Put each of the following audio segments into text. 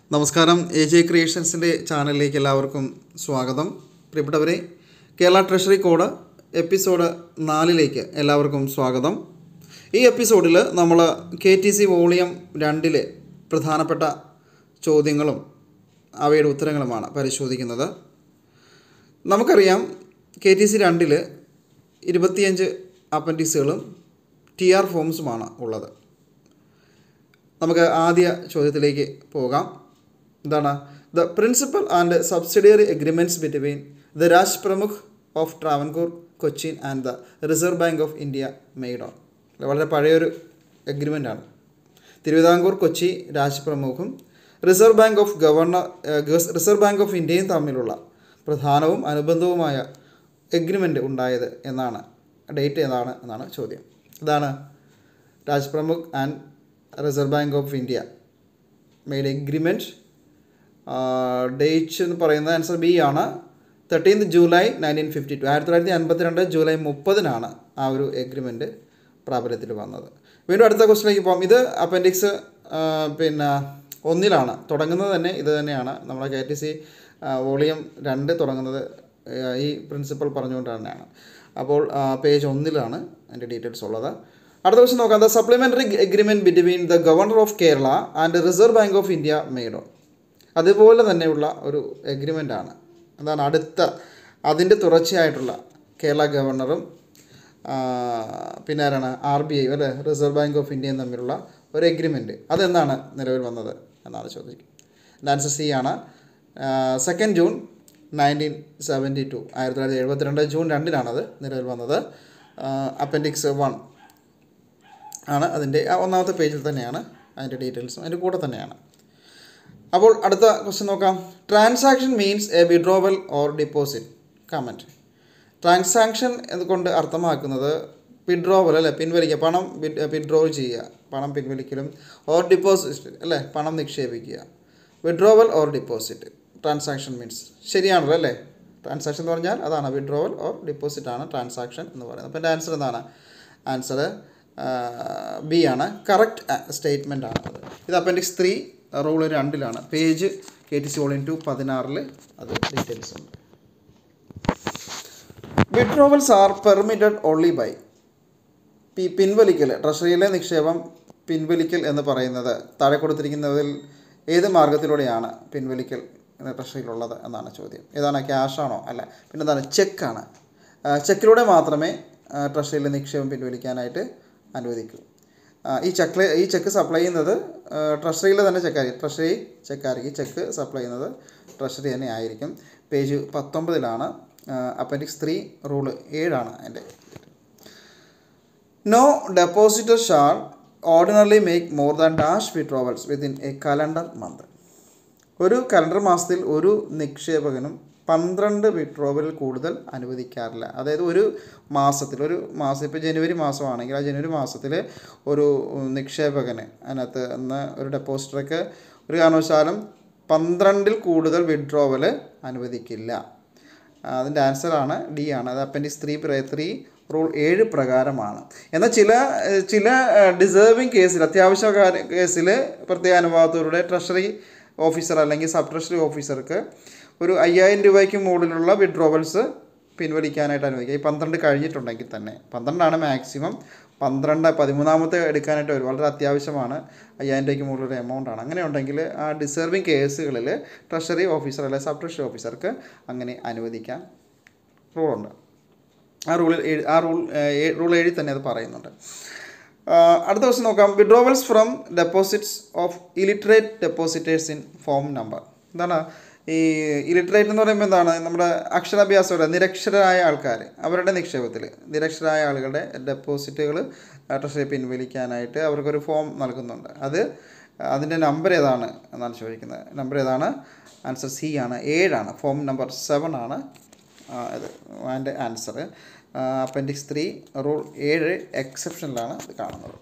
നമസ്കാരം A J ക്രിയേഷൻസിൻ്റെ ചാനലിലേക്ക് എല്ലാവർക്കും സ്വാഗതം പ്രിയപ്പെട്ടവരെ കേരള ട്രഷറി കോഡ് എപ്പിസോഡ് നാലിലേക്ക് എല്ലാവർക്കും സ്വാഗതം ഈ എപ്പിസോഡിൽ നമ്മൾ കെ ടി സി വോളിയം രണ്ടിലെ പ്രധാനപ്പെട്ട ചോദ്യങ്ങളും അവയുടെ ഉത്തരങ്ങളുമാണ് പരിശോധിക്കുന്നത് നമുക്കറിയാം കെ ടി സി രണ്ടിൽ ഇരുപത്തിയഞ്ച് അപ്പൻഡിക്സുകളും ടി ആർ ഫോംസുമാണ് ഉള്ളത് നമുക്ക് ആദ്യ ചോദ്യത്തിലേക്ക് പോകാം എന്താണ് the principal and subsidiary agreements between the Raj Pramukh of Travancore Cochin and the Reserve Bank of India made on വളരെ പഴയൊരു എഗ്രിമെൻ്റ് ആണ് തിരുവിതാംകൂർ കൊച്ചി രാജ് പ്രമുഖും Reserve Bank of governor Reserve Bank of ഇന്ത്യയും തമ്മിലുള്ള പ്രധാനവും അനുബന്ധവുമായ എഗ്രിമെൻ്റ് ഉണ്ടായത് എന്നാണ് ഡേറ്റ് ഏതാണ് എന്നാണ് ചോദ്യം ഇതാണ് Raj Pramukh and Reserve Bank of India made agreement date എന്ന് പറയുന്നത് ആൻസർ ബി ആണ് thirteenth July nineteen fifty two ആയിരത്തി തൊള്ളായിരത്തി അൻപത്തിരണ്ട് ജൂലൈ മുപ്പതിനാണ് ആ ഒരു എഗ്രിമെൻറ്റ് പ്രാബല്യത്തിൽ വന്നത് വീണ്ടും അടുത്ത ക്വസ്റ്റിലേക്ക് പോകാം ഇത് അപ്പൻഡിക്സ് പിന്നെ ഒന്നിലാണ് തുടങ്ങുന്നത് തന്നെ ഇത് തന്നെയാണ് നമ്മുടെ കെ ടി സി വോളിയം രണ്ട് തുടങ്ങുന്നത് ആ, ഈ പ്രിൻസിപ്പൽ പറഞ്ഞുകൊണ്ട് തന്നെയാണ് അപ്പോൾ പേജ് ഒന്നിലാണ് അതിൻ്റെ ഡീറ്റെയിൽസ് ഉള്ളത് അടുത്ത ക്വസ്റ്റൻ നോക്കാം the supplementary agreement between the governor of Kerala and Reserve Bank of India made on അതുപോലെ തന്നെയുള്ള ഒരു എഗ്രിമെൻ്റ് ആണ് അതാണ് അടുത്ത അതിൻ്റെ തുടർച്ചയായിട്ടുള്ള കേരള ഗവർണറും ആ, പിന്നെ ആരാണ് ആർ ബി ഐ അല്ലേ റിസർവ് ബാങ്ക് ഓഫ് ഇന്ത്യയും തമ്മിലുള്ള ഒരു എഗ്രിമെൻറ്റ് അതെന്താണ് നിലവിൽ വന്നത് എന്നാണ് ചോദിക്കുന്നത് ആൻസർ സി ആണ് second June nineteen seventy two ആയിരത്തി തൊള്ളായിരത്തി എഴുപത്തിരണ്ട് ജൂൺ രണ്ടിനാണത് നിലവിൽ വന്നത് അപ്പൻഡിക്സ് വൺ ആണ് അതിൻ്റെ ആ ഒന്നാമത്തെ പേജിൽ തന്നെയാണ് അതിൻ്റെ ഡീറ്റെയിൽസും അതിൻ്റെ കൂടെ തന്നെയാണ് അപ്പോൾ അടുത്ത ക്വസ്റ്റ്യൻ നോക്കാം transaction means a withdrawal or deposit comment transaction കൊണ്ട് അർത്ഥമാക്കുന്നത് വിഡ്രോവൽ അല്ലേ പിൻവലിക്കുക പണം വിഡ്രോ ചെയ്യുക പണം പിൻവലിക്കലും ഓർ ഡിപ്പോസിറ്റ് അല്ലേ പണം നിക്ഷേപിക്കുക withdrawal or deposit transaction means ശരിയാണല്ലോ അല്ലേ ട്രാൻസാക്ഷൻ എന്ന് പറഞ്ഞാൽ അതാണ് വിഡ്രോവൽ ഓർ ഡിപ്പോസിറ്റ് ആണ് ട്രാൻസാക്ഷൻ എന്ന് പറയുന്നത് അപ്പോൾ എൻ്റെ ആൻസർ എന്താണ് ആൻസർ ബി ആണ് കറക്റ്റ് സ്റ്റേറ്റ്മെൻ്റ് ആണ് അത് ഇത് അപ്പൻഡിക്സ് ത്രീ റൂൾ രണ്ടിലാണ് page K T C volume two പതിനാറിൽ അത് ഡീറ്റെയിൽസ് ഉണ്ട് withdrawals are permitted only by P പിൻവലിക്കൽ ട്രഷറിയിലെ നിക്ഷേപം പിൻവലിക്കൽ എന്ന് പറയുന്നത് താഴെ കൊടുത്തിരിക്കുന്നതിൽ ഏത് മാർഗത്തിലൂടെയാണ് പിൻവലിക്കൽ എന്ന ട്രഷറിയിലുള്ളത് എന്നാണ് ചോദ്യം ഏതാണ് ക്യാഷാണോ അല്ല പിന്നെ എന്താണ് ചെക്കാണ് ചെക്കിലൂടെ മാത്രമേ ആ, ട്രഷറിയിലെ നിക്ഷേപം പിൻവലിക്കാനായിട്ട് അനുവദിക്കൂ ആ, ഈ ചെക്ക് ഈ ചെക്ക് സപ്ലൈ ചെയ്യുന്നത് ട്രഷറിയിൽ തന്നെ ചെക്കായിരിക്കും ട്രഷറി ചെക്കായിരിക്കും ഈ ചെക്ക് സപ്ലൈ ചെയ്യുന്നത് ട്രഷറി തന്നെ ആയിരിക്കും പേജ് പത്തൊമ്പതിലാണ് അപ്പൻഡിക്സ് ത്രീ റൂള് ഏഴാണ് അതിൻ്റെ no depositor shall ordinarily make more than dash withdrawals within a calendar month ഒരു കലണ്ടർ മാസത്തിൽ ഒരു നിക്ഷേപകനും പന്ത്രണ്ട് വിഡ്രോവലിൽ കൂടുതൽ അനുവദിക്കാറില്ല അതായത് ഒരു മാസത്തിൽ ഒരു മാസം ഇപ്പോൾ ജനുവരി മാസമാണെങ്കിൽ ആ ജനുവരി മാസത്തിൽ ഒരു നിക്ഷേപകന് അതിനകത്ത് നിന്ന് ഒരു ഡെപ്പോസിറ്റർക്ക് ഒരു കാരണവശാലും പന്ത്രണ്ടിൽ കൂടുതൽ വിഡ്രോവൽ അനുവദിക്കില്ല അതിൻ്റെ ആൻസറാണ് ഡി ആണ് അത് അപ്പൻഡിക്സ് ത്രീ ത്രീ റൂൾ ഏഴ് പ്രകാരമാണ് എന്നാൽ ചില ഏഹ്, ചില ഡിസേർവിങ് കേസിൽ അത്യാവശ്യ കാര്യ- കേസിൽ പ്രത്യേക അനുവാദത്തോടെ ട്രഷറി ഓഫീസർ അല്ലെങ്കിൽ സബ് ട്രഷറി ഓഫീസർക്ക് ഒരു അയ്യായിരം രൂപയ്ക്ക് മുകളിലുള്ള വിഡ്രോവൽസ് പിൻവലിക്കാനായിട്ട് അനുവദിക്കുക ഈ പന്ത്രണ്ട് കഴിഞ്ഞിട്ടുണ്ടെങ്കിൽ തന്നെ പന്ത്രണ്ടാണ് മാക്സിമം പന്ത്രണ്ട് പതിമൂന്നാമത്തെ എടുക്കാനായിട്ട് വരും വളരെ അത്യാവശ്യമാണ് അയ്യായിരം രൂപയ്ക്ക് മുകളിലൊരു എമൗണ്ട് ആണ് അങ്ങനെ ഉണ്ടെങ്കിൽ ആ ഡിസേർവിങ് കേസുകളിൽ ട്രഷറി ഓഫീസർ അല്ലെങ്കിൽ സബ് ട്രഷറി ഓഫീസർക്ക് അങ്ങനെ അനുവദിക്കാൻ റൂളുണ്ട് ആ റൂളിൽ ഏഴ്- ആ റൂൾ ഏ- റൂൾ ഏഴിൽ തന്നെ അത് പറയുന്നുണ്ട് ആ, അടുത്ത ദിവസം നോക്കാം withdrawals from deposits of illiterate depositors in form number എന്താണ് ഈ ഇലിറ്ററേറ്റ് എന്ന് പറയുമ്പോൾ എന്താണ് നമ്മുടെ അക്ഷരാഭ്യാസമുള്ള നിരക്ഷരായ ആൾക്കാർ അവരുടെ നിക്ഷേപത്തിൽ നിരക്ഷരായ ആളുകളുടെ ഡെപ്പോസിറ്റുകൾ ട്രഷറി പിൻവലിക്കാനായിട്ട് അവർക്കൊരു ഫോം നൽകുന്നുണ്ട് അത് അതിൻ്റെ നമ്പർ ഏതാണ് എന്നാണ് ചോദിക്കുന്നത് നമ്പർ ഏതാണ് ആൻസർ സി ആണ് ഏഴാണ് ഫോം നമ്പർ സെവൻ ആണ് ആ, ഇത് അതിൻ്റെ ആൻസർ അപ്പൻഡിക്സ് ത്രീ റൂൾ ഏഴ് എക്സെപ്ഷനിലാണ് ഇത് കാണുന്നത്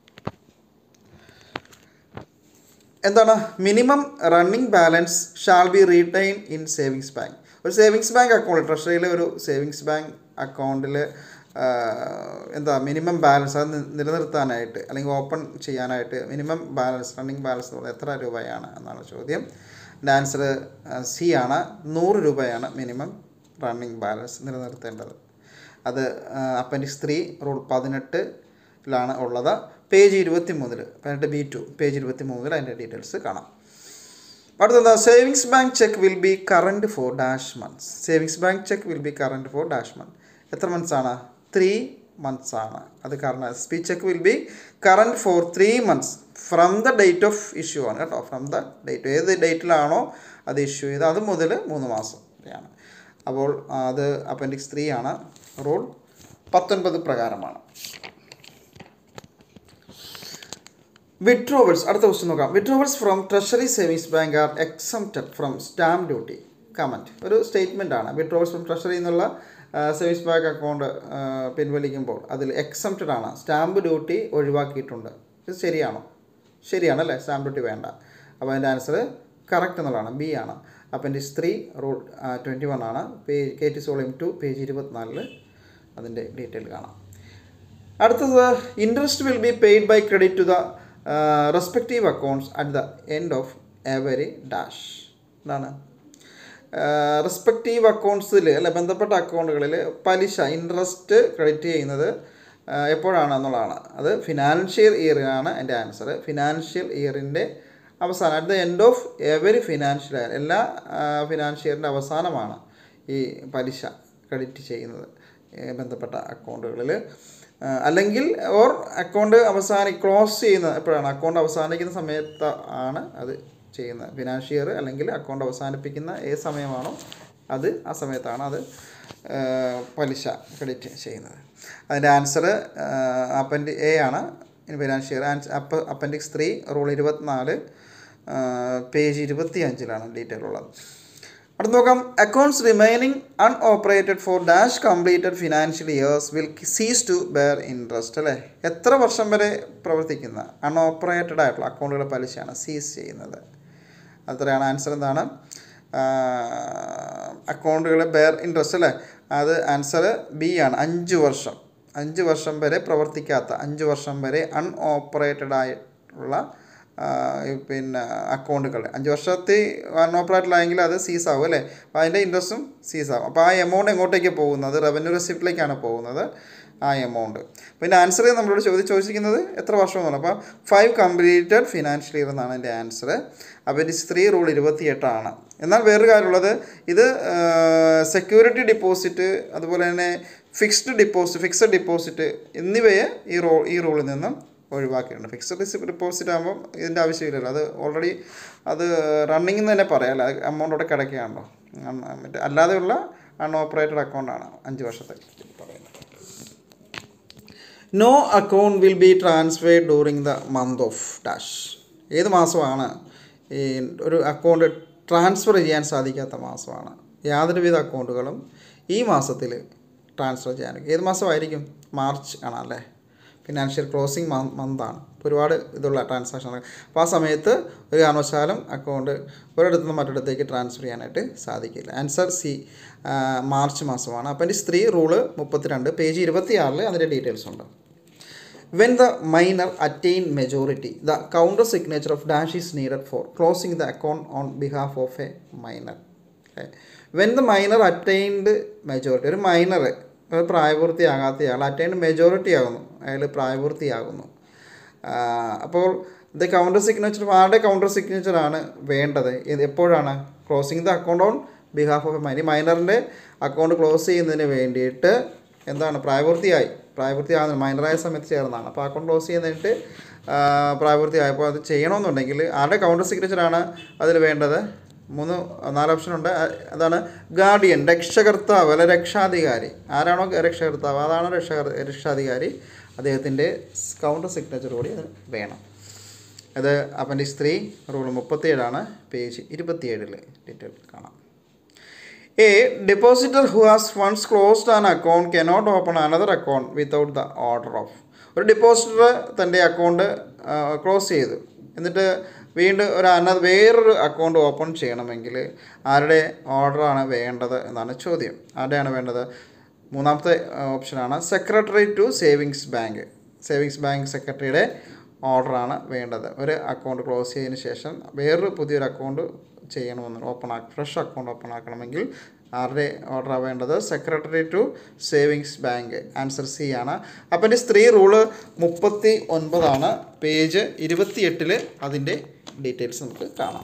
എന്താണ് minimum running balance shall be retain in savings bank ഒരു സേവിങ്സ് ബാങ്ക് അക്കൗണ്ട് ട്രഷറിയിലെ ഒരു സേവിങ്സ് ബാങ്ക് അക്കൗണ്ടിൽ എന്താ മിനിമം ബാലൻസ് അത് നി- നിലനിർത്താനായിട്ട് അല്ലെങ്കിൽ ഓപ്പൺ ചെയ്യാനായിട്ട് മിനിമം ബാലൻസ് റണ്ണിങ് ബാലൻസ് എന്ന് പറയുന്നത് എത്ര രൂപയാണ് എന്നാണ് ചോദ്യം എൻ്റെ ആൻസർ സി ആണ് നൂറ് രൂപയാണ് മിനിമം റണ്ണിങ് ബാലൻസ് നിലനിർത്തേണ്ടത് അത് അപ്പൻഡിക്സ് ത്രീ റൂൾ പതിനെട്ടിലാണ് ഉള്ളത് പേജ് ഇരുപത്തി മൂന്നിൽ പതിനെട്ട് ബി ടു പേജ് ഇരുപത്തി മൂന്നിൽ അതിൻ്റെ ഡീറ്റെയിൽസ് കാണാം അടുത്തത് savings bank cheque will be current for dash months savings bank cheque will be current for dash month എത്ര മന്ത്സ് ആണ് ത്രീ മന്ത്സ് ആണ് അത് കാരണം S P cheque will be current for three months from the date of issue ആണ് കേട്ടോ from the date ഏത് ഡേറ്റിലാണോ അത് issue ചെയ്ത് അത് മുതൽ മൂന്ന് മാസം വരെയാണ് അപ്പോൾ അത് അപ്പൻഡിക്സ് ത്രീ ആണ് റൂൾ പത്തൊൻപത് പ്രകാരമാണ് വിഡ്രോവൽസ് അടുത്ത ക്വസ്റ്റ്യൻ നോക്കാം withdrawals from treasury savings bank are exempted from stamp duty comment ഒരു സ്റ്റേറ്റ്മെൻ്റ് ആണ് വിഡ്രോവൽസ് ഫ്രം ട്രഷറി എന്നുള്ള സേവിങ്സ് ബാങ്ക് അക്കൗണ്ട് പിൻവലിക്കുമ്പോൾ അതിൽ എക്സംപ്റ്റഡ് ആണ് സ്റ്റാമ്പ് ഡ്യൂട്ടി ഒഴിവാക്കിയിട്ടുണ്ട് ഇത് ശരിയാണോ ശരിയാണല്ലേ സ്റ്റാമ്പ് ഡ്യൂട്ടി വേണ്ട അപ്പോൾ അതിൻ്റെ ആൻസർ കറക്റ്റ് എന്നുള്ളതാണ് ബി ആണ് appendix three rule twenty one ആണ് page K T volume two page ഇരുപത്തിനാലിൽ അതിൻ്റെ ഡീറ്റെയിൽ കാണാം അടുത്തത് interest will be paid by credit to the respective accounts at the end of every dash എന്താണ് respective അക്കൗണ്ട്സിൽ അല്ലെ ബന്ധപ്പെട്ട അക്കൗണ്ടുകളിൽ പലിശ ഇൻട്രസ്റ്റ് ക്രെഡിറ്റ് ചെയ്യുന്നത് ആ, എപ്പോഴാണ് എന്നുള്ളതാണ് അത് ഫിനാൻഷ്യൽ ഇയറിനാണ് എൻ്റെ ആൻസർ ഫിനാൻഷ്യൽ ഇയറിൻ്റെ അവസാനം at the end of every financial year എല്ലാ ഫിനാൻഷ്യൽ ഇയറിൻ്റെ അവസാനമാണ് ഈ പലിശ ക്രെഡിറ്റ് ചെയ്യുന്നത് ഏ, ബന്ധപ്പെട്ട അക്കൗണ്ടുകളിൽ അല്ലെങ്കിൽ ഓർ അക്കൗണ്ട് അവസാനി ക്ലോസ് ചെയ്യുന്ന എപ്പോഴാണ് അക്കൗണ്ട് അവസാനിക്കുന്ന സമയത്ത് ആണ് അത് ചെയ്യുന്നത് ഫിനാൻഷ്യൽ ഇയർ അല്ലെങ്കിൽ അക്കൗണ്ട് അവസാനിപ്പിക്കുന്ന ഏത് സമയമാണോ അത് ആ സമയത്താണ് അത് ആ, പലിശ ക്രെഡിറ്റ് ചെയ്യുന്നത് അതിൻ്റെ ആൻസർ അപ്പൻഡി എ ആണ് ഫിനാൻഷ്യൽ ഇയർ ആൻസ് അപ്പ അപ്പൻഡിക്സ് ത്രീ റൂൾ ഇരുപത്തിനാല് പേജ് ഇരുപത്തി അഞ്ചിലാണ് ഡീറ്റെയിൽ ഉള്ളത് അടുത്ത് നോക്കാം accounts remaining unoperated for dash completed financial years will cease to bear interest അല്ലേ എത്ര വർഷം വരെ പ്രവർത്തിക്കുന്ന അൺഓപ്പറേറ്റഡ് ആയിട്ടുള്ള അക്കൗണ്ടുകളുടെ പലിശയാണ് സീസ് ചെയ്യുന്നത് അത്രയാണ് ആൻസർ എന്താണ് അക്കൗണ്ടുകൾ ബെയർ ഇൻട്രസ്റ്റ് അല്ലേ അത് ആൻസർ ബി ആണ് അഞ്ച് വർഷം അഞ്ച് വർഷം വരെ പ്രവർത്തിക്കാത്ത അഞ്ച് വർഷം വരെ അൺഓപ്പറേറ്റഡ് ആയിട്ടുള്ള ആ, ഈ പിന്നെ അക്കൗണ്ടുകൾ അഞ്ച് വർഷത്തിൽ അൺഓപ്പറേറ്റഡ് ആയെങ്കിൽ അത് സീസ് ആവും അല്ലേ അപ്പോൾ അതിൻ്റെ ഇൻട്രസ്റ്റും സീസ് ആവും അപ്പോൾ ആ എമൗണ്ട് എങ്ങോട്ടേക്ക് പോകുന്നത് റവന്യൂ റെസിപ്റ്റിലേക്കാണ് പോകുന്നത് ആ എമൗണ്ട് പിന്നെ ആൻസർ നമ്മളോട് ചോദി ചോദിച്ചിരിക്കുന്നത് എത്ര വർഷം എന്നുള്ളത് അപ്പോൾ ഫൈവ് കംപ്ലീറ്റഡ് ഫിനാൻഷ്യൽ ഇയർ എന്നാണ് എൻ്റെ ആൻസർ അപ്പോൾ ഇത് ത്രീ റൂൾ ഇരുപത്തിയെട്ടാണ് എന്നാൽ വേറൊരു കാര്യമുള്ളത് ഇത് സെക്യൂരിറ്റി ഡിപ്പോസിറ്റ് അതുപോലെ തന്നെ ഫിക്സ്ഡ് ഡിപ്പോസിറ്റ് ഫിക്സഡ് ഡിപ്പോസിറ്റ് എന്നിവയെ ഈ റോ ഈ റൂളിൽ നിന്നും ഒഴിവാക്കിയിട്ടുണ്ട് ഫിക്സഡ് ഡിപ്പോസിറ്റ് ആകുമ്പോൾ ഇതിൻ്റെ ആവശ്യമില്ലല്ലോ അത് ഓൾറെഡി അത് റണ്ണിങ് എന്ന് തന്നെ പറയാം അല്ല എമൗണ്ട് അവിടെ കിടക്കുകയാണല്ലോ അൺ- മറ്റേ അല്ലാതെയുള്ള അൺഓപ്പറേറ്റഡ് അക്കൗണ്ടാണ് അഞ്ച് വർഷത്തെ പറയുന്നത് no account will be transferred during the month of dash ഏത് മാസമാണ് ഈ ഒരു അക്കൗണ്ട് ട്രാൻസ്ഫർ ചെയ്യാൻ സാധിക്കാത്ത മാസമാണ് യാതൊരുവിധ അക്കൗണ്ടുകളും ഈ മാസത്തിൽ ട്രാൻസ്ഫർ ചെയ്യാൻ ഏത് മാസമായിരിക്കും മാർച്ച് ആണല്ലേ ഫിനാൻഷ്യൽ ക്ലോസിങ് മന്താണ് ഒരുപാട് ഇതുള്ള ട്രാൻസാക്ഷൻ അപ്പോൾ ആ സമയത്ത് ഒരു കാരണവശാലും അക്കൗണ്ട് ഒരിടത്തു നിന്ന് മറ്റൊരിടത്തേക്ക് ട്രാൻസ്ഫർ ചെയ്യാനായിട്ട് സാധിക്കില്ല ആൻസർ സി മാർച്ച് മാസമാണ് അപ്പം എൻ്റെ സ്ത്രീ റൂള് മുപ്പത്തിരണ്ട് പേജ് ഇരുപത്തിയാറിൽ അതിൻ്റെ ഡീറ്റെയിൽസ് ഉണ്ട് when the minor attain majority the counter signature of dash is needed for closing the account on behalf of a minor okay. when the minor attained majority ഒരു minor പ്രായപൂർത്തിയാകാത്തയാൾ attained majority ആകുന്നു അയാൾ പ്രായപൂർത്തിയാകുന്നു ആ, അപ്പോൾ ഇത് counter signature ആരുടെ counter സിഗ്നേച്ചറാണ് വേണ്ടത് ഇത് എപ്പോഴാണ് closing the account on behalf of a minor മൈനറിൻ്റെ അക്കൗണ്ട് ക്ലോസ് ചെയ്യുന്നതിന് വേണ്ടിയിട്ട് എന്താണ് പ്രായപൂർത്തിയായി പ്രായപൂർത്തിയാകുന്ന മൈനറായ സമയത്ത് ചേർന്നതാണ് അപ്പോൾ അക്കൗണ്ട് ക്ലോസ് ചെയ്യുന്നതിട്ട് പ്രായപൂർത്തിയായപ്പോൾ അത് ചെയ്യണമെന്നുണ്ടെങ്കിൽ ആരുടെ കൗണ്ടർ സിഗ്നേച്ചറാണ് അതിൽ വേണ്ടത് മൂന്ന് നാല് ഓപ്ഷൻ ഉണ്ട് അ- അതാണ് ഗാർഡിയൻ രക്ഷകർത്താവ് അല്ല രക്ഷാധികാരി ആരാണോ രക്ഷകർത്താവ് അതാണ് രക്ഷ രക്ഷാധികാരി അദ്ദേഹത്തിൻ്റെ കൗണ്ടർ സിഗ്നേച്ചർ കൂടി അത് വേണം അത് അപ്പൻഡിക്സ് ത്രീ റൂൾ മുപ്പത്തിയേഴാണ് പേജ് ഇരുപത്തിയേഴിൽ ഡീറ്റെയിൽ കാണാം a depositor who has funds closed an account cannot open another account without the order of ഒരു ഡെപ്പോസിറ്റർ തൻ്റെ അക്കൗണ്ട് ക്ലോസ് ചെയ്തു എന്നിട്ട് വീണ്ടും ഒരു അന വേറൊരു അക്കൗണ്ട് ഓപ്പൺ ചെയ്യണമെങ്കിൽ ആരുടെ ഓർഡറാണ് വേണ്ടത് എന്നാണ് ചോദ്യം ആരുടെയാണ് വേണ്ടത് മൂന്നാമത്തെ ഓപ്ഷനാണ് secretary to savings bank savings bank സെക്രട്ടറിയുടെ ഓർഡറാണ് വേണ്ടത് ഒരു അക്കൗണ്ട് ക്ലോസ് ചെയ്തതിന് ശേഷം വേറൊരു പുതിയൊരു അക്കൗണ്ട് ചെയ്യണമെന്ന് ഓപ്പൺ ആക്കി ഫ്രഷ് അക്കൗണ്ട് ഓപ്പൺ ആക്കണമെങ്കിൽ ആരുടെ ഓർഡറാണ് വേണ്ടത് secretary to savings bank answer C ആണ് അപ്പം ഈ സ്ത്രീ റൂള് മുപ്പത്തി ഒൻപതാണ് പേജ് ഇരുപത്തിയെട്ടിൽ അതിൻ്റെ ഡീറ്റെയിൽസ് നമുക്ക് കാണാം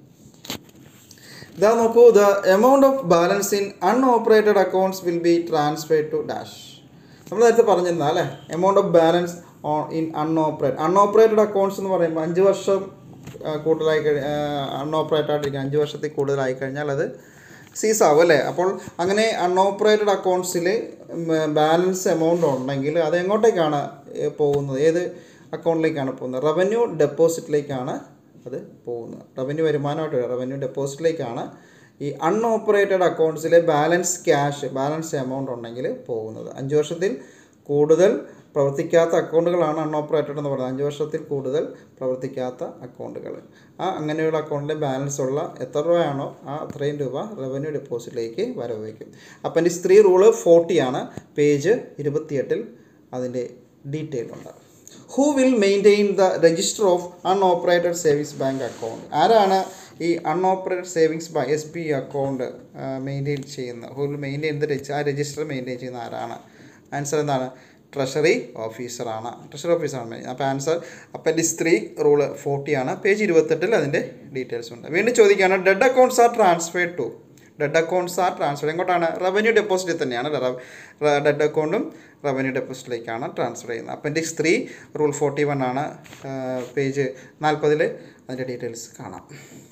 ഇതാ നോക്കൂ the amount of balance in unoperated accounts will be transferred to dash നമ്മൾ നേരത്തെ പറഞ്ഞിരുന്ന അല്ലേ amount of balance on in unoperate unoperated accounts എന്ന് പറയുമ്പോൾ അഞ്ച് വർഷം ആ, കൂടുതലായി കഴിഞ്ഞ അൺഓപ്പറേറ്റഡ് ആയിട്ടിരിക്കുക അഞ്ച് വർഷത്തിൽ കൂടുതലായി കഴിഞ്ഞാൽ അത് സീസ് ആവും അല്ലേ അപ്പോൾ അങ്ങനെ അൺഓപ്പറേറ്റഡ് അക്കൗണ്ട്സിൽ ബാലൻസ് എമൗണ്ട് ഉണ്ടെങ്കിൽ അത് എങ്ങോട്ടേക്കാണ് ഏ, പോകുന്നത് ഏത് അക്കൗണ്ടിലേക്കാണ് പോകുന്നത് റവന്യൂ ഡെപ്പോസിറ്റിലേക്കാണ് അത് പോകുന്നത് റവന്യൂ വരുമാനമായിട്ട് റവന്യൂ ഡെപ്പോസിറ്റിലേക്കാണ് ഈ അൺഓപ്പറേറ്റഡ് അക്കൗണ്ട്സിലെ ബാലൻസ് ക്യാഷ് ബാലൻസ് എമൗണ്ട് ഉണ്ടെങ്കിൽ പോകുന്നത് അഞ്ച് വർഷത്തിൽ കൂടുതൽ പ്രവർത്തിക്കാത്ത അക്കൗണ്ടുകളാണ് അൺഓപ്പറേറ്റഡ് എന്ന് പറയുന്നത് അഞ്ച് വർഷത്തിൽ കൂടുതൽ പ്രവർത്തിക്കാത്ത അക്കൗണ്ടുകൾ ആ അങ്ങനെയുള്ള അക്കൗണ്ടിലെ ബാലൻസ് ഉള്ള എത്ര രൂപയാണോ ആ അത്രയും രൂപ റവന്യൂ ഡെപ്പോസിറ്റിലേക്ക് വരവ് വയ്ക്കും അപ്പം ഈ സ്ത്രീ റൂള് ഫോർട്ടിയാണ് പേജ് ഇരുപത്തിയെട്ടിൽ അതിൻ്റെ ഡീറ്റെയിൽ ഉണ്ട് who will maintain the register of unoperated savings bank account ആരാണ് ഈ unoperated savings bank S B account maintain ചെയ്യുന്നത് who will maintain the register ആ രജിസ്റ്റർ മെയിൻറ്റെയിൻ ചെയ്യുന്ന ആരാണ് ആൻസർ എന്താണ് ട്രഷറി ഓഫീസറാണ് ട്രഷറി ഓഫീസറാണ് മെയിൻ അപ്പോൾ ആൻസർ അപ്പൻഡിസ് ത്രീ റൂള് ഫോർട്ടിയാണ് പേജ് ഇരുപത്തെട്ടിൽ അതിൻ്റെ ഡീറ്റെയിൽസ് ഉണ്ട് വീണ്ടും ചോദിക്കുകയാണ് dead accounts are transferred to dead accounts are transfer എങ്ങോട്ടാണ് റവന്യൂ ഡെപ്പോസിറ്റിൽ തന്നെയാണ് ഡെഡ് അക്കൗണ്ടും റവന്യൂ ഡെപ്പോസിറ്റിലേക്കാണ് ട്രാൻസ്ഫർ ചെയ്യുന്നത് appendix three rule forty one ആണ് പേജ് നാൽപ്പതിൽ അതിൻ്റെ ഡീറ്റെയിൽസ് കാണാം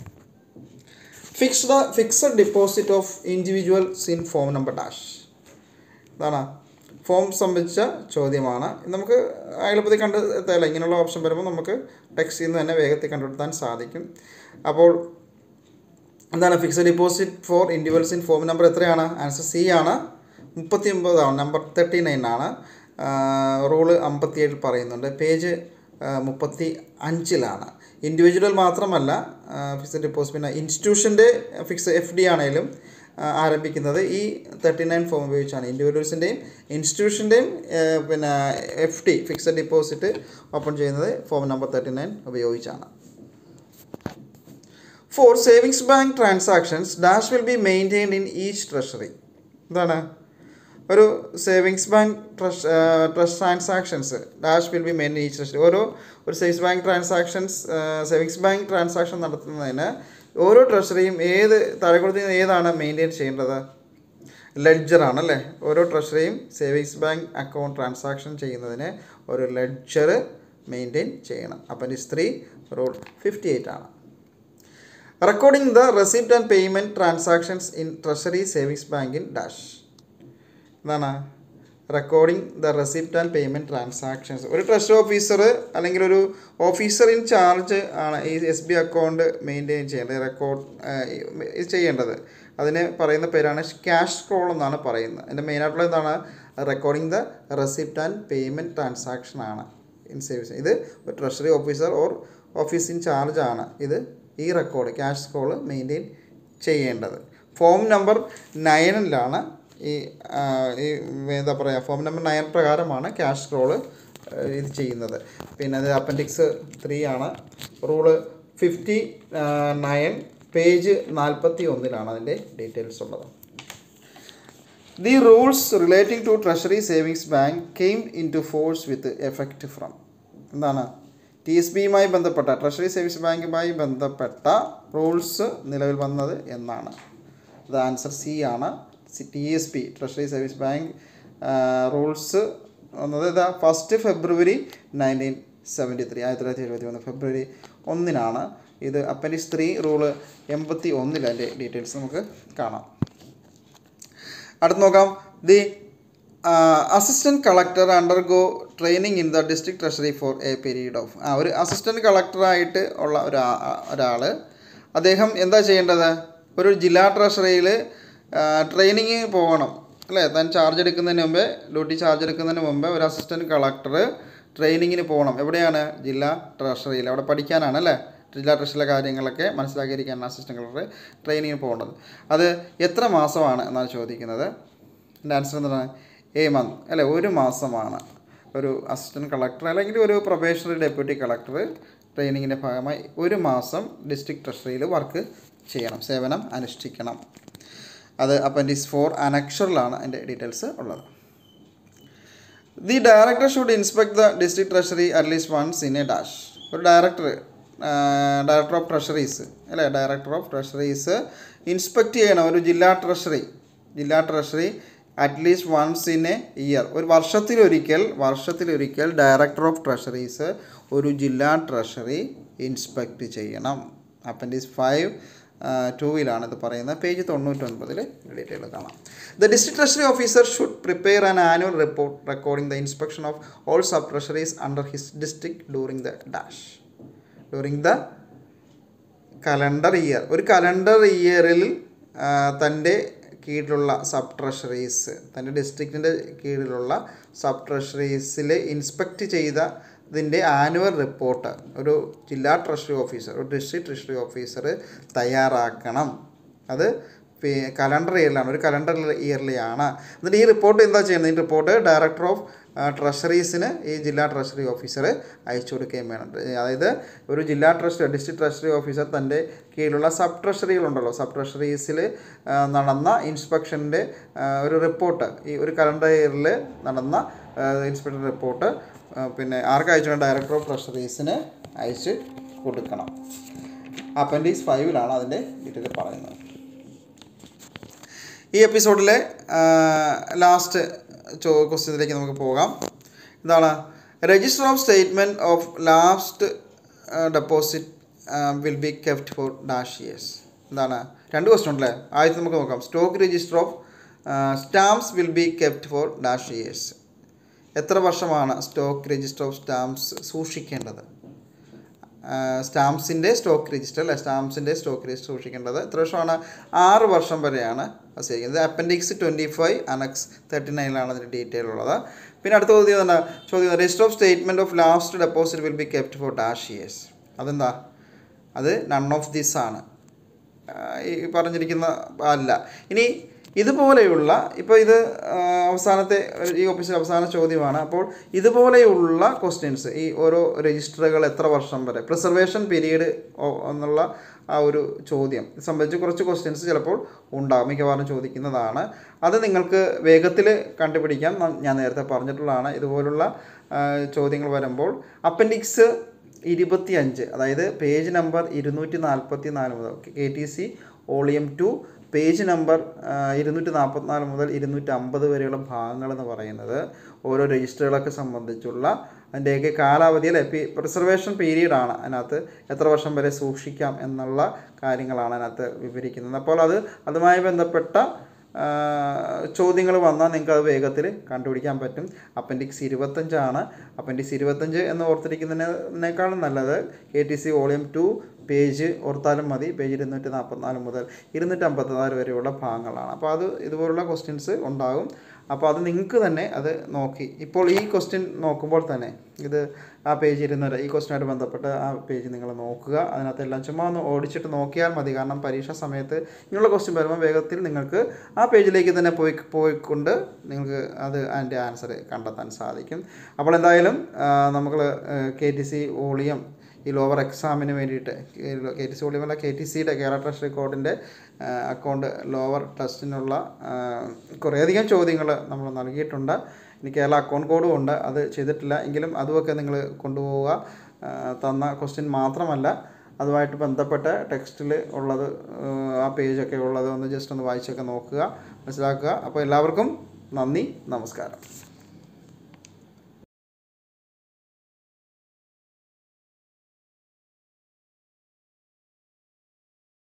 fix the fixed deposit of individuals in form number dash ഇതാണ് ഫോം സംബന്ധിച്ച ചോദ്യമാണ് നമുക്ക് എളുപ്പത്തിൽ കണ്ടെത്തല്ല ഇങ്ങനെയുള്ള ഓപ്ഷൻ വരുമ്പോൾ നമുക്ക് ടെക്സ്റ്റിൽ നിന്ന് തന്നെ വേഗത്തിൽ കണ്ടെത്താൻ സാധിക്കും അപ്പോൾ എന്താണ് fixed deposit for individuals in form number എത്രയാണ് ആൻസർ സി ആണ് മുപ്പത്തി ഒമ്പതാണ് നമ്പർ തേർട്ടി നയൻ ആണ് റൂള് അമ്പത്തിയേഴിൽ പറയുന്നുണ്ട് പേജ് മുപ്പത്തി അഞ്ചിലാണ് ഇൻഡിവിജ്വൽ മാത്രമല്ല ഫിക്സഡ് ഡിപ്പോസിറ്റ് പിന്നെ ഇൻസ്റ്റിറ്റ്യൂഷൻ്റെ ഫിക്സ് എഫ് ഡി ആണെങ്കിലും ആ, ആരംഭിക്കുന്നത് ഈ തേർട്ടി നയൻ ഫോം ഉപയോഗിച്ചാണ് ഇൻഡിവിജ്വൽസിൻ്റെയും ഇൻസ്റ്റിറ്റ്യൂഷൻ്റെയും പിന്നെ F D fixed deposit open ചെയ്യുന്നത് ഫോം നമ്പർ തേർട്ടി നയൻ ഉപയോഗിച്ചാണ് for savings bank transactions dash will be maintained in each treasury എന്താണ് ഒരു സേവിങ്സ് ബാങ്ക് ട്രഷ് trust transactions dash will be main each treasury ഓരോ ഒരു savings bank transactions savings bank transaction നടത്തുന്നതിന് ഓരോ ട്രഷറിയും ഏത് താഴെ കൊടുത്തിരിക്കുന്ന ഏതാണ് മെയിൻറ്റെയിൻ ചെയ്യേണ്ടത് ലെഡ്ജറാണ് അല്ലേ ഓരോ ട്രഷറിയും സേവിങ്സ് ബാങ്ക് അക്കൗണ്ട് ട്രാൻസാക്ഷൻ ചെയ്യുന്നതിന് ഒരു ലെഡ്ജർ മെയിൻറ്റെയിൻ ചെയ്യണം appendix three rule fifty eight ആണ് recording the receipt and payment transactions in treasury savings bank in dash എന്താണ് recording the receipt and payment transactions ഒരു ട്രഷറി ഓഫീസർ അല്ലെങ്കിൽ ഒരു officer in charge ആണ് ഈ എസ് ബി അക്കൗണ്ട് മെയിൻറ്റെയിൻ ചെയ്യേണ്ടത് record ഇത് ചെയ്യേണ്ടത് അതിന് പറയുന്ന പേരാണ് ക്യാഷ് സ്ക്രോൾ എന്നാണ് പറയുന്നത് അതിൻ്റെ മെയിനായിട്ടുള്ള എന്താണ് recording the receipt and payment transaction ആണ് ഇൻ സേവിങ്സ് ഇത് ഒരു treasury officer or office in charge ആണ് ഇത് ഈ റെക്കോർഡ് ക്യാഷ് സ്ക്രോൾ മെയിൻറ്റെയിൻ ചെയ്യേണ്ടത് ഫോം നമ്പർ നയനിലാണ് ഈ ആ, ഈ എന്താ പറയുക ഫോം നമ്പർ നയൻ പ്രകാരമാണ് ക്യാഷ് സ്ക്രോള് ഇത് ചെയ്യുന്നത് പിന്നെ അത് അപ്പൻഡിക്സ് ത്രീ ആണ് റൂള് ഫിഫ്റ്റി നയൻ പേജ് നാൽപ്പത്തി ഒന്നിലാണ് അതിൻ്റെ ഡീറ്റെയിൽസ് ഉള്ളത് the rules relating to treasury savings bank came into force with effect from എന്താണ് ടി എസ് ബിയുമായി ബന്ധപ്പെട്ട ട്രഷറി സേവിങ്സ് ബാങ്കുമായി ബന്ധപ്പെട്ട റൂൾസ് നിലവിൽ വന്നത് എന്നാണ് അത് ആൻസർ സി ആണ് T S P treasury service bank rules വന്നത് ഇതാ first February nineteen seventy three ആയിരത്തി തൊള്ളായിരത്തി എഴുപത്തി ഒന്ന് ഫെബ്രുവരി ഒന്നിനാണ് ഇത് അപ്പൻഡിക്സ് ത്രീ റൂള് എൺപത്തി ഒന്നിൽ അതിൻ്റെ ഡീറ്റെയിൽസ് നമുക്ക് കാണാം അടുത്ത് നോക്കാം the assistant collector undergo training in the district treasury for a period of ആ ഒരു അസിസ്റ്റൻറ്റ് കളക്ടറായിട്ട് ഉള്ള ഒരാ ഒരാൾ അദ്ദേഹം എന്താ ചെയ്യേണ്ടത് ഒരു ജില്ലാ ട്രഷറിയിൽ ട്രെയിനിങ് പോകണം അല്ലേ താൻ ചാർജ് എടുക്കുന്നതിന് മുമ്പേ ഡ്യൂട്ടി ചാർജ് എടുക്കുന്നതിന് മുമ്പേ ഒരു അസിസ്റ്റൻറ്റ് കളക്ടർ ട്രെയിനിങ്ങിന് പോകണം എവിടെയാണ് ജില്ലാ ട്രഷറിയിൽ അവിടെ പഠിക്കാനാണ് അല്ലേ ജില്ലാ ട്രഷറിയിലെ കാര്യങ്ങളൊക്കെ മനസ്സിലാക്കിയിരിക്കാനാണ് അസിസ്റ്റൻറ്റ് കളക്ടർ ട്രെയിനിങ്ങിന് പോകേണ്ടത് അത് എത്ര മാസമാണ് എന്നാണ് ചോദിക്കുന്നത് എൻ്റെ ആൻസർ എന്താണ് എ മന്ത് അല്ലേ ഒരു മാസമാണ് ഒരു അസിസ്റ്റൻറ്റ് കളക്ടർ അല്ലെങ്കിൽ ഒരു പ്രൊബേഷണറി ഡെപ്യൂട്ടി കളക്ടർ ട്രെയിനിങ്ങിൻ്റെ ഭാഗമായി ഒരു മാസം ഡിസ്ട്രിക്ട് ട്രഷറിയിൽ വർക്ക് ചെയ്യണം സേവനം അനുഷ്ഠിക്കണം അത് അപ്പൻഡിക്സ് ഫോർ അനക്ഷറിലാണ് അതിൻ്റെ ഡീറ്റെയിൽസ് ഉള്ളത് the director should inspect the district treasury at least once in a dash ഒരു ഡയറക്ടർ ഡയറക്ടർ ഓഫ് ട്രഷറീസ് അല്ലേ ഡയറക്ടർ ഓഫ് ട്രഷറീസ് ഇൻസ്പെക്ട് ചെയ്യണം ഒരു ജില്ലാ ട്രഷറി ജില്ലാ treasury at least once in a year ഒരു വർഷത്തിലൊരിക്കൽ വർഷത്തിലൊരിക്കൽ ഡയറക്ടർ ഓഫ് ട്രഷറീസ് ഒരു ജില്ലാ ട്രഷറി ഇൻസ്പെക്ട് ചെയ്യണം അപ്പൻഡിക്സ് ഫൈവ് ടൂവിലാണ് ഇത് പറയുന്നത് പേജ് തൊണ്ണൂറ്റൊൻപതിൽ ഡീറ്റെയിൽ കാണാം the district treasury officer should prepare an annual report recording the inspection of all sub treasuries under his district during the dash during the calendar year ഒരു calendar ഇയറിൽ തൻ്റെ കീഴിലുള്ള sub treasuries തൻ്റെ ഡിസ്ട്രിക്റ്റിൻ്റെ കീഴിലുള്ള sub ട്രഷറീസിൽ inspect ചെയ്ത ഇതിൻ്റെ annual report ഒരു ജില്ലാ ട്രഷറി ഓഫീസർ ഒരു ഡിസ്ട്രിക്ട് ട്രഷറി ഓഫീസർ തയ്യാറാക്കണം അത് കലണ്ടർ ഇയറിലാണ് ഒരു കലണ്ടർ ഇയറിലാണ് എന്നിട്ട് ഈ റിപ്പോർട്ട് എന്താ ചെയ്യുന്നത് ഈ റിപ്പോർട്ട് ഡയറക്ടർ ഓഫ് ട്രഷറീസിന് ഈ ജില്ലാ ട്രഷറി ഓഫീസർ അയച്ചു കൊടുക്കുകയും വേണം അതായത് ഒരു ജില്ലാ ട്രഷറി ഡിസ്ട്രിക്ട് ട്രഷറി ഓഫീസർ തൻ്റെ കീഴിലുള്ള സബ് ട്രഷറികളുണ്ടല്ലോ സബ് ട്രഷറീസിൽ നടന്ന ഇൻസ്പെക്ഷൻ്റെ ഒരു റിപ്പോർട്ട് ഈ ഒരു കലണ്ടർ ഇയറിൽ നടന്ന ഇൻസ്പെക്ടർ റിപ്പോർട്ട് പിന്നെ ആർക്ക് അയച്ചു ഡയറക്ടർ ഓഫ് ട്രഷറീസിന് അയച്ച് കൊടുക്കണം അപ്പൻഡിക്സ് ഫൈവിലാണ് അതിൻ്റെ ഡീറ്റെയിൽ പറയുന്നത് ഈ എപ്പിസോഡിലെ ലാസ്റ്റ് ചോ ക്വസ്റ്റ്യനിലേക്ക് നമുക്ക് പോകാം എന്താണ് register of statement of last deposit will be kept for dash years എന്താണ് രണ്ട് ക്വസ്റ്റ്യൻ ഉണ്ടല്ലേ ആദ്യത്തെ നമുക്ക് നോക്കാം stock register of stamps will be kept for dash years എത്ര വർഷമാണ് സ്റ്റോക്ക് രജിസ്റ്റർ ഓഫ് സ്റ്റാമ്പ്സ് സൂക്ഷിക്കേണ്ടത് സ്റ്റാമ്പ്സിൻ്റെ സ്റ്റോക്ക് രജിസ്റ്റർ അല്ലെ സ്റ്റാമ്പ്സിൻ്റെ സ്റ്റോക്ക് രജിസ്റ്റർ സൂക്ഷിക്കേണ്ടത് എത്ര വർഷമാണ് ആറ് വർഷം വരെയാണ് വസിക്കുന്നത് appendix twenty five annex thirty നയനിലാണ് അതിൻ്റെ ഡീറ്റെയിൽ ഉള്ളത് പിന്നെ അടുത്ത ചോദ്യം എന്താ ചോദ്യം register of statement of last deposit will be kept for dash years അതെന്താ അത് നൺ ഓഫ് ദിസ് ആണ് ഈ പറഞ്ഞിരിക്കുന്ന അല്ല ഇനി ഇതുപോലെയുള്ള ഇപ്പോൾ ഇത് അവസാനത്തെ ഈ ഓഫീസിൽ അവസാന ചോദ്യമാണ് അപ്പോൾ ഇതുപോലെയുള്ള ക്വസ്റ്റ്യൻസ് ഈ ഓരോ രജിസ്റ്ററുകൾ എത്ര വർഷം വരെ പ്രിസർവേഷൻ പീരീഡ് എന്നുള്ള ആ ഒരു ചോദ്യം സംബന്ധിച്ച് കുറച്ച് ക്വസ്റ്റ്യൻസ് ചിലപ്പോൾ ഉണ്ടാകും മിക്കവാറും ചോദിക്കുന്നതാണ് അത് നിങ്ങൾക്ക് വേഗത്തിൽ കണ്ടുപിടിക്കാൻ ഞാൻ നേരത്തെ പറഞ്ഞിട്ടുള്ളതാണ് ഇതുപോലുള്ള ചോദ്യങ്ങൾ വരുമ്പോൾ അപ്പൻഡിക്സ് ഇരുപത്തി അഞ്ച് അതായത് പേജ് നമ്പർ ഇരുന്നൂറ്റി നാൽപ്പത്തി നാല് മുതൽ K T C volume two page number ഇരുന്നൂറ്റി നാൽപ്പത്തിനാല് മുതൽ ഇരുന്നൂറ്റി അമ്പത് വരെയുള്ള ഭാഗങ്ങൾ എന്ന് പറയുന്നത് ഓരോ രജിസ്റ്ററുകളൊക്കെ സംബന്ധിച്ചുള്ള അതിൻ്റെയൊക്കെ കാലാവധി അല്ലെ പി റിസർവേഷൻ പീരീഡാണ് അതിനകത്ത് എത്ര വർഷം വരെ സൂക്ഷിക്കാം എന്നുള്ള കാര്യങ്ങളാണ് അതിനകത്ത് വിവരിക്കുന്നത് അപ്പോൾ അത് അതുമായി ബന്ധപ്പെട്ട ചോദ്യങ്ങൾ വന്നാൽ നിങ്ങൾക്ക് അത് വേഗത്തിൽ കണ്ടുപിടിക്കാൻ പറ്റും അപ്പൻഡിക്സ് ഇരുപത്തഞ്ചാണ് അപ്പൻഡിക്സ് ഇരുപത്തഞ്ച് എന്ന് ഓർത്തിരിക്കുന്നതിനേക്കാളും നല്ലത് K T C volume two page ഓർത്താലും മതി പേജ് ഇരുന്നൂറ്റി നാൽപ്പത്തിനാല് മുതൽ ഇരുന്നൂറ്റി അമ്പത്തിനാല് വരെയുള്ള ഭാഗങ്ങളാണ് അപ്പോൾ അത് ഇതുപോലുള്ള ക്വസ്റ്റ്യൻസ് ഉണ്ടാകും അപ്പോൾ അത് നിങ്ങൾക്ക് തന്നെ അത് നോക്കി ഇപ്പോൾ ഈ ക്വസ്റ്റ്യൻ നോക്കുമ്പോൾ തന്നെ ഇത് ആ പേജ് ഇരുന്നൂറ് ഈ ക്വസ്റ്റ്യനായിട്ട് ബന്ധപ്പെട്ട് ആ പേജ് നിങ്ങൾ നോക്കുക അതിനകത്ത് എല്ലാം ചുമ്മാ ഒന്ന് ഓടിച്ചിട്ട് നോക്കിയാൽ മതി കാരണം പരീക്ഷാ സമയത്ത് ഇങ്ങനെയുള്ള ക്വസ്റ്റ്യൻ വരുമ്പോൾ വേഗത്തിൽ നിങ്ങൾക്ക് ആ പേജിലേക്ക് തന്നെ പോയി പോയിക്കൊണ്ട് നിങ്ങൾക്ക് അത് അതിൻ്റെ ആൻസർ കണ്ടെത്താൻ സാധിക്കും അപ്പോൾ എന്തായാലും നമ്മൾ കെ ടി സി വോളിയം ഈ ലോവർ എക്സാമിന് വേണ്ടിയിട്ട് കെ ടി സി ഒളിമല്ല കെ ടി സിയുടെ കേരള ട്രഷറി കോഡിൻ്റെ അക്കൗണ്ട് ലോവർ ടെസ്റ്റിനുള്ള കുറേയധികം ചോദ്യങ്ങൾ നമ്മൾ നൽകിയിട്ടുണ്ട് ഇനി കേരള അക്കൗണ്ട് കോഡും ഉണ്ട് അത് ചെയ്തിട്ടില്ല എങ്കിലും അതുമൊക്കെ നിങ്ങൾ കൊണ്ടുപോവുക തന്ന ക്വസ്റ്റ്യൻ മാത്രമല്ല അതുമായിട്ട് ബന്ധപ്പെട്ട ടെക്സ്റ്റിൽ ഉള്ളത് ആ പേജൊക്കെ ഉള്ളത് ഒന്ന് ജസ്റ്റ് ഒന്ന് വായിച്ചൊക്കെ നോക്കുക മനസ്സിലാക്കുക അപ്പോൾ എല്ലാവർക്കും നന്ദി നമസ്കാരം